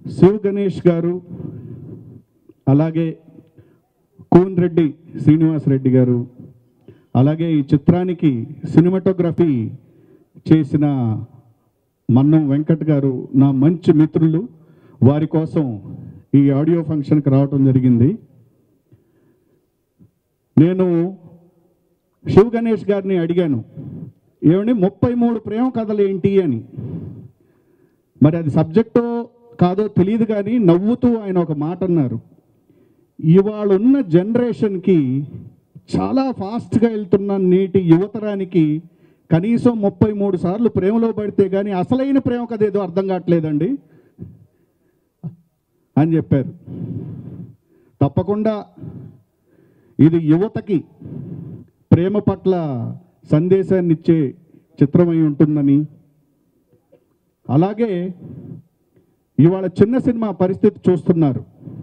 శివ్ గణేష్ గారు అలాగే కోన్ రెడ్డి శ్రీనివాస్ రెడ్డి గారు అలాగే ఈ చిత్రానికి సినిమాటోగ్రఫీ చేసిన మన్నం వెంకట్ గారు నా మంచి మిత్రులు వారి కోసం ఈ ఆడియో ఫంక్షన్కి రావటం జరిగింది నేను శివ్ గణేష్ గారిని అడిగాను ఏమండి ముప్పై మూడు ప్రేమ కథలు ఏంటి అని మరి అది సబ్జెక్టో కాదో తెలియదు కానీ నవ్వుతూ ఆయన ఒక మాట అన్నారు ఇవాళ ఉన్న జనరేషన్కి చాలా ఫాస్ట్గా వెళ్తున్న నేటి యువతరానికి కనీసం ముప్పై మూడు సార్లు ప్రేమలో పడితే కానీ అసలైన ప్రేమ కథ ఏదో అర్థం కావట్లేదండి అని చెప్పారు తప్పకుండా ఇది యువతకి ప్రేమ పట్ల సందేశాన్ని ఇచ్చే చిత్రమై ఉంటుందని అలాగే ఇవాళ చిన్న సినిమా పరిస్థితి చూస్తున్నారు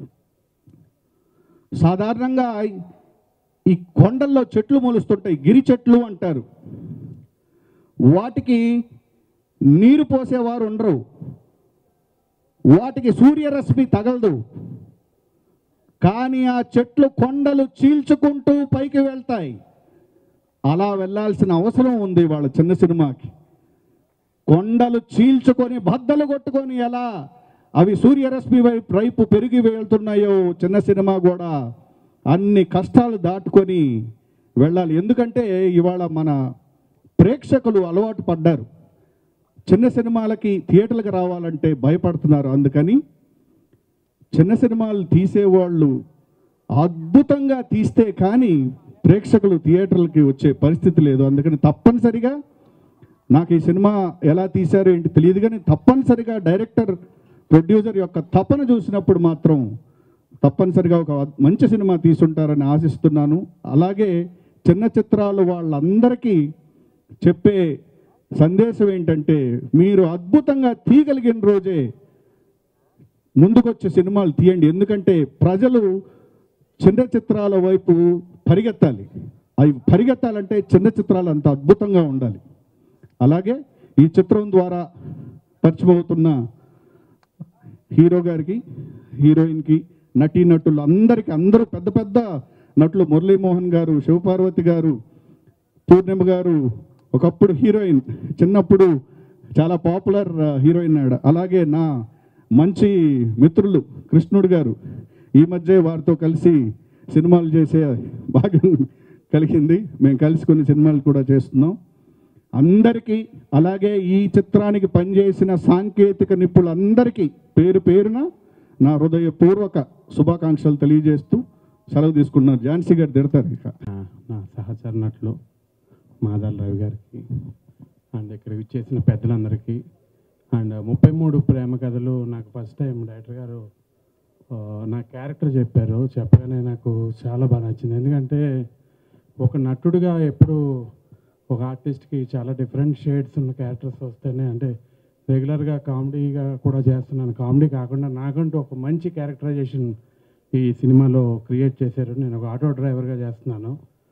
సాధారణంగా ఈ కొండల్లో చెట్లు మొలుస్తుంటాయి గిరి చెట్లు అంటారు వాటికి నీరు పోసేవారు ఉండరు వాటికి సూర్యరశ్మి తగలదు కానీ ఆ చెట్లు కొండలు చీల్చుకుంటూ పైకి వెళ్తాయి అలా వెళ్ళాల్సిన అవసరం ఉంది వాళ్ళ చిన్న సినిమాకి కొండలు చీల్చుకొని బద్దలు కొట్టుకొని ఎలా అవి సూర్యరశ్మి వైపు వైపు పెరిగి వెళ్తున్నాయో చిన్న సినిమా కూడా అన్ని కష్టాలు దాటుకొని వెళ్ళాలి ఎందుకంటే ఇవాళ మన ప్రేక్షకులు అలవాటు పడ్డారు చిన్న సినిమాలకి థియేటర్లకు రావాలంటే భయపడుతున్నారు అందుకని చిన్న సినిమాలు తీసేవాళ్ళు అద్భుతంగా తీస్తే కానీ ప్రేక్షకులు థియేటర్లకి వచ్చే పరిస్థితి లేదు అందుకని తప్పనిసరిగా నాకు ఈ సినిమా ఎలా తీశారో ఏంటి తెలియదు కానీ తప్పనిసరిగా డైరెక్టర్ ప్రొడ్యూసర్ యొక్క తపన చూసినప్పుడు మాత్రం తప్పనిసరిగా ఒక మంచి సినిమా తీసుంటారని ఆశిస్తున్నాను అలాగే చిన్న చిత్రాలు వాళ్ళందరికీ చెప్పే సందేశం ఏంటంటే మీరు అద్భుతంగా తీయగలిగిన రోజే ముందుకొచ్చే సినిమాలు తీయండి ఎందుకంటే ప్రజలు చిన్న చిత్రాల వైపు పరిగెత్తాలి అవి పరిగెత్తాలంటే చిన్న చిత్రాలు అంత అద్భుతంగా ఉండాలి అలాగే ఈ చిత్రం ద్వారా పరిచయమవుతున్న హీరో గారికి హీరోయిన్కి నటీనటులు అందరికీ అందరూ పెద్ద పెద్ద నటులు మురళీమోహన్ గారు శివపార్వతి గారు పూర్ణిమ గారు ఒకప్పుడు హీరోయిన్ చిన్నప్పుడు చాలా పాపులర్ హీరోయిన్ ఆవిడ అలాగే నా మంచి మిత్రులు కృష్ణుడు గారు ఈ మధ్య వారితో కలిసి సినిమాలు చేసే భాగ్యం కలిగింది మేము కలిసి కొన్ని సినిమాలు కూడా చేస్తున్నాం అందరికీ అలాగే ఈ చిత్రానికి పనిచేసిన సాంకేతిక నిపుణులందరికీ పేరు పేరున నా హృదయపూర్వక శుభాకాంక్షలు తెలియజేస్తూ సెలవు తీసుకున్నారు ఝాన్సీ గారు తిడతారు ఇక నా- నా సహచర నటులు మాదాల రవి గారికి అండ్ ఇక్కడ విచ్చేసిన పెద్దలందరికీ అండ్ ముప్పై మూడు ప్రేమ కథలు నాకు ఫస్ట్ టైం డైరెక్టర్ గారు ఆ, నా క్యారెక్టర్ చెప్పారు చెప్పగానే నాకు చాలా బాగా నచ్చింది ఎందుకంటే ఒక నటుడుగా ఎప్పుడు ఒక ఆర్టిస్ట్కి చాలా డిఫరెంట్ షేడ్స్ ఉన్న క్యారెక్టర్స్ వస్తేనే అంటే రెగ్యులర్గా కామెడీగా కూడా చేస్తున్నాను కామెడీ కాకుండా నాకంటూ ఒక మంచి క్యారెక్టరైజేషన్ ఈ సినిమాలో క్రియేట్ చేశారు నేను ఒక ఆటో డ్రైవర్గా చేస్తున్నాను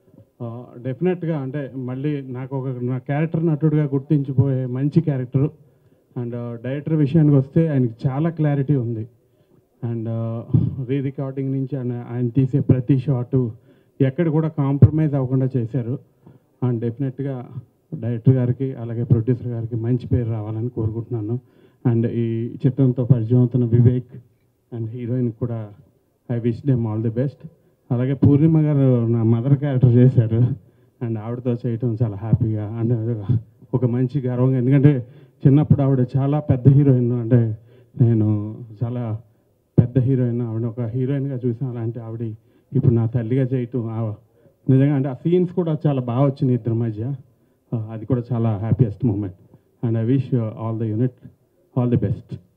డెఫినెట్గా అంటే మళ్ళీ నాకు ఒక నా క్యారెక్టర్ నటుడుగా గుర్తించిపోయే మంచి క్యారెక్టర్ అండ్ డైరెక్టర్ విషయానికి వస్తే ఆయనకి చాలా క్లారిటీ ఉంది అండ్ రీ రికార్డింగ్ నుంచి ఆయన ఆయన తీసే ప్రతి షాటు ఎక్కడ కూడా కాంప్రమైజ్ అవ్వకుండా చేశారు అండ్ డెఫినెట్గా డైరెక్టర్ గారికి అలాగే ప్రొడ్యూసర్ గారికి మంచి పేరు రావాలని కోరుకుంటున్నాను అండ్ ఈ చిత్రంతో పరిచయం అవుతున్న వివేక్ అండ్ హీరోయిన్ కూడా I wish them all the best అలాగే పూర్ణిమ గారు నా మదర్ క్యారెక్టర్ చేశారు అండ్ ఆవిడతో చేయటం చాలా హ్యాపీగా అండ్ ఒక మంచి గర్వంగా ఎందుకంటే చిన్నప్పుడు ఆవిడ చాలా పెద్ద హీరోయిన్ అంటే నేను చాలా పెద్ద హీరోయిన్ ఆవిడ ఒక హీరోయిన్గా చూసాను అలాంటి ఆవిడ ఇప్పుడు నా తల్లిగా చేయటం ఆ- నిజంగా అంటే ఆ సీన్స్ కూడా చాలా బాగా వచ్చినాయి ఇద్దరి మధ్య ఆ, అది కూడా చాలా happiest moment and I wish all the unit all the best